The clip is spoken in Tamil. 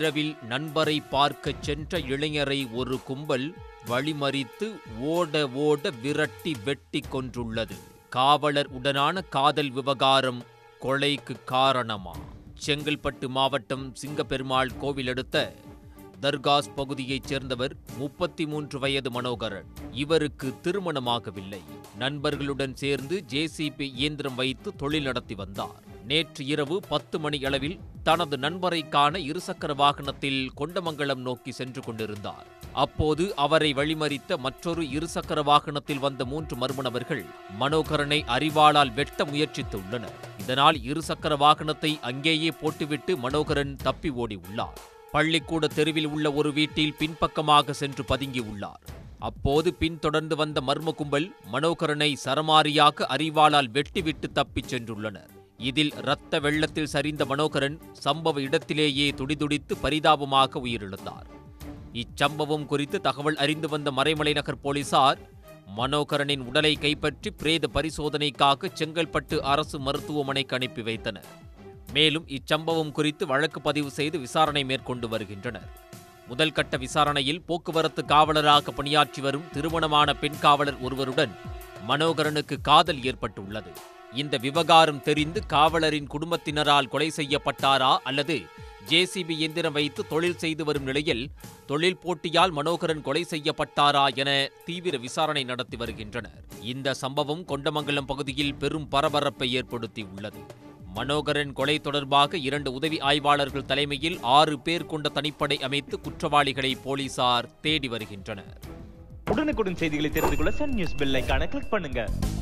இரவில் நண்பரை பார்க்கச் சென்ற இளைஞரை ஒரு கும்பல் வழிமறித்து ஓட ஓட விரட்டி வெட்டி கொன்றுள்ளது காவலர் உடனான காதல் விவகாரம் கொலைக்கு காரணமா செங்கல்பட்டு மாவட்டம் சிங்கப்பெருமாள் கோவில் அடுத்த தர்காஸ் பகுதியைச் சேர்ந்தவர் முப்பத்தி மூன்று வயது மனோகரன் இவருக்கு திருமணமாகவில்லை நண்பர்களுடன் சேர்ந்து ஜேசிபி இயந்திரம் வைத்து தொழில் நடத்தி வந்தார் நேற்று இரவு பத்து மணி அளவில் தனது நண்பரை காண இருசக்கர வாகனத்தில் கொண்டமங்கலம் நோக்கி சென்று கொண்டிருந்தார் அப்போது அவரை வழிமறித்த மற்றொரு இருசக்கர வாகனத்தில் வந்த மூன்று மர்ம நபர்கள் மனோகரனை அறிவாளால் வெட்ட முயற்சித்துள்ளனர் இதனால் இருசக்கர வாகனத்தை அங்கேயே போட்டுவிட்டு மனோகரன் தப்பி ஓடி உள்ளார் பள்ளிக்கூட தெருவில் உள்ள ஒரு வீட்டில் பின்பக்கமாக சென்று பதுங்கி உள்ளார் அப்போது பின்தொடர்ந்து வந்த மர்ம கும்பல் மனோகரனை சரமாரியாக அறிவாளால் வெட்டிவிட்டு தப்பிச் சென்றுள்ளனர் இதில் இரத்த வெள்ளத்தில் சரிந்த மனோகரன் சம்பவ இடத்திலேயே துடிதுடித்து பரிதாபமாக உயிரிழந்தார் இச்சம்பவம் குறித்து தகவல் அறிந்து வந்த மறைமலை நகர் போலீசார் மனோகரனின் உடலை கைப்பற்றி பிரேத பரிசோதனைக்காக செங்கல்பட்டு அரசு மருத்துவமனைக்கு அனுப்பி வைத்தனர் மேலும் இச்சம்பவம் குறித்து வழக்கு பதிவு செய்து விசாரணை மேற்கொண்டு வருகின்றனர் முதல் கட்ட விசாரணையில் போக்குவரத்து காவலராக பணியாற்றி வரும் திருமணமான பெண் காவலர் ஒருவருடன் மனோகரனுக்கு காதல் ஏற்பட்டுள்ளது இந்த விவகாரம் தெரிந்து காவலரின் குடும்பத்தினரால் கொலை செய்யப்பட்டாரா அல்லது ஜேசிபி எந்திரம் வைத்து தொழில் செய்து வரும் நிலையில் தொழில் போட்டியால் மனோகரன் கொலை செய்யப்பட்டாரா என தீவிர விசாரணை நடத்தி வருகின்றனர் இந்த சம்பவம் கொண்டமங்கலம் பகுதியில் பெரும் பரபரப்பை ஏற்படுத்தியுள்ளது மனோகரன் கொலை தொடர்பாக இரண்டு உதவி ஆய்வாளர்கள் தலைமையில் ஆறு பேர் கொண்ட தனிப்படை அமைத்து குற்றவாளிகளை போலீசார் தேடி வருகின்றனர் உடனுக்குடன் செய்திகளை தெரிந்து கொள்ள சன் நியூஸ் பெல் ஐகானை கிளிக் பண்ணுங்க